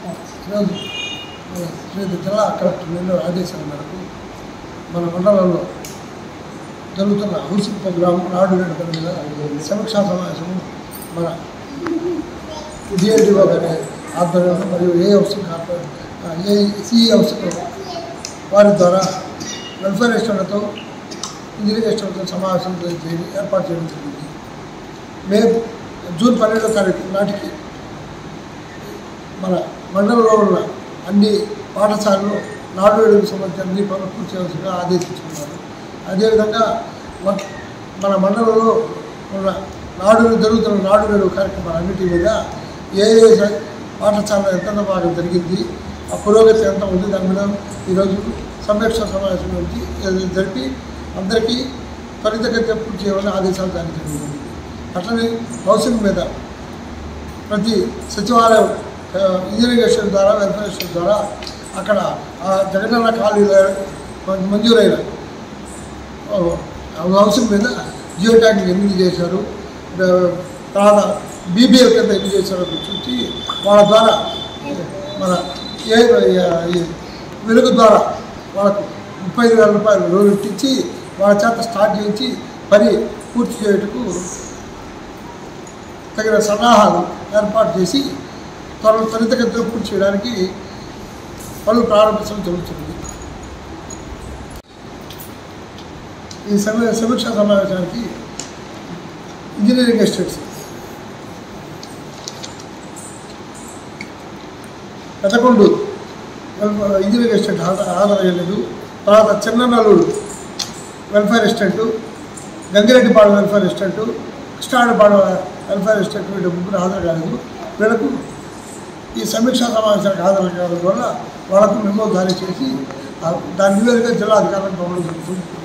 ఈరోజు మన శ్రీ జిల్లా కలెక్టర్ నిన్న ఆదేశాల మేరకు మన మండలంలో జరుగుతున్న హౌసింగ్ ప్రోగ్రాం నాడు నేడు పని మీద సమీక్షా సమావేశము మన డిఎల్డిఓ గారి ఆధ్వర్యంలో మరియు A housing corporate A CE housing వారి ద్వారా వెల్ఫేర్ ఎస్టేట్లతో ఇంజనీరింగ్ ఎస్టేట్లతో సమావేశం చేసి ఏర్పాటు చేయడం జరిగింది మే జూన్ పన్నెండో తారీఖు నాటికి మన మండలంలో ఉన్న అన్ని పాఠశాలలు నాడు నేడుకు సంబంధించిన అన్ని పనులు పూర్తి చేయాల్సిందిగా ఆదేశించుకున్నారు అదేవిధంగా మ- మన మండలంలో ఉన్న నాడు జరుగుతున్న నాడు నేడు కార్యక్రమాలన్నిటి మీద ఏ ఏ స- పాఠశాలలో ఎంత బాగా జరిగింది ఆ పురోగతి ఎంత ఉంది దాని మీద ఈరోజు సమీక్ష సమావేశం నుంచి జరిపి అందరికీ త్వరితగతిన పూర్తి చేయాలని ఆదేశాలు జారీ జరిగింది అట్లనే హౌసింగ్ మీద ప్రతి సచివాలయం ఆ, ఇంజనీరింగ్ ఎస్టేట్ ద్వారా వెల్ఫేర్ ఎస్టేట్ ద్వారా అక్కడ ఆ జగనన్న ఖాళీలో మంజూరైన ఆ, హౌసింగ్ మీద జియో ట్యాగింగ్ ఎన్ని చేశారు ఆ, తర్వాత బీబీఎల్ కింద ఎన్ని చేశారో చూసి వాళ్ళ ద్వారా మన ఏ ఈ వెలుగు ద్వారా వాళ్ళకు ముప్పై ఐదు వేల రూపాయలు లోన్ ఇచ్చి వాళ్ళ చేత స్టార్ట్ చేయించి పని పూర్తి చేయటకు తగిన సన్నాహాలు ఏర్పాటు చేసి త్వర త్వరితగతిలో పూర్తి చేయడానికి పనులు ప్రారంభించడం జరుగుతుంది ఈ సమీ సమీక్షా సమావేశానికి engineering estates Pedakondu welfare engineering estate హాజరు హాజరయ్యలేదు తర్వాత Chinnanalluru welfare estate Gangireddipadu welfare estate Krishnadipadu welfare estate వీటి ముగ్గురు హాజరు కాలేదు వీళ్ళకు ఈ సమీక్షా సమావేశానికి హాజరు కావడం వల్ల వాళ్ళకు మెమో జారీ చేసి ఆ- దాని నివేదిక జిల్లా అధికారులకు పంపడం జరుగుతుంది